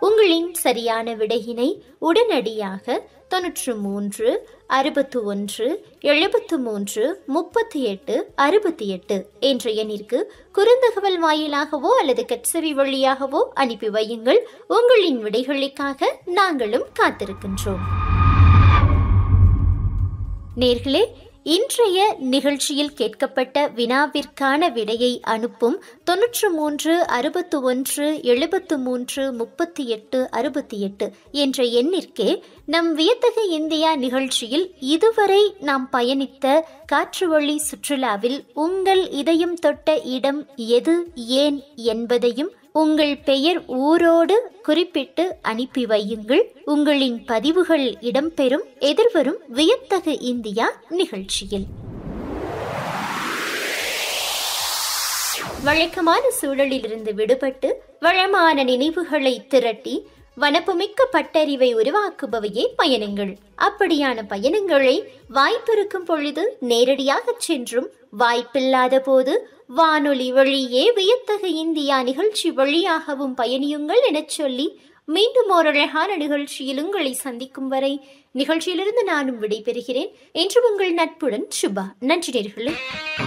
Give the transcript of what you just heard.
உங்களின் சரியான விடையினை உடனடியாக தொன்னூற்று மூன்று அறுபத்து ஒன்று எழுபத்து மூன்று முப்பத்தி எட்டு அறுபத்தி எட்டு என்ற எண்ணிற்கு குறுந்தகவல் வாயிலாகவோ அல்லது கட்சவி வழியாகவோ அனுப்பி வையுங்கள் உங்களின் விடைகளுக்காக நாங்களும் காத்திருக்கின்றோம் நேர்களே இன்றைய நிகழ்ச்சியில் கேட்கப்பட்ட வினாவிற்கான விடையை அனுப்பும் தொன்னூற்று மூன்று அறுபத்து ஒன்று எழுபத்து மூன்று முப்பத்தி எட்டு அறுபத்தி எட்டு என்ற எண்ணிற்கே நம் வியத்தகு இந்தியா நிகழ்ச்சியில் இதுவரை நாம் பயணித்த காற்றுவழி சுற்றுலாவில் உங்கள் இதயம் தொட்ட இடம் எது ஏன் என்பதையும் உங்கள் பெயர் ஊரோடு குறிப்பிட்டு அனுப்பி வையுங்கள் உங்களின் பதிவுகள் இடம்பெறும் எதிர்வரும் வியத்தகு இந்தியா நிகழ்ச்சியில் வழக்கமான சூழலிலிருந்து விடுபட்டு வளமான நினைவுகளை திரட்டி வனப்புமிக்க பட்டறிவை உருவாக்குபவையே பயணங்கள் அப்படியான பயணங்களை வாய்ப்பிருக்கும் பொழுது நேரடியாகச் சென்றும் வாய்ப்பில்லாத போது வானொலி வழியே வியத்தகு இந்தியா நிகழ்ச்சி வழியாகவும் பயணியுங்கள் எனச் சொல்லி மீண்டும் ஒரு அழகான நிகழ்ச்சியில் உங்களை சந்திக்கும் வரை நிகழ்ச்சியிலிருந்து நானும் விடைபெறுகிறேன் என்று உங்கள் நட்புடன் சுபா நன்றி நேர்களே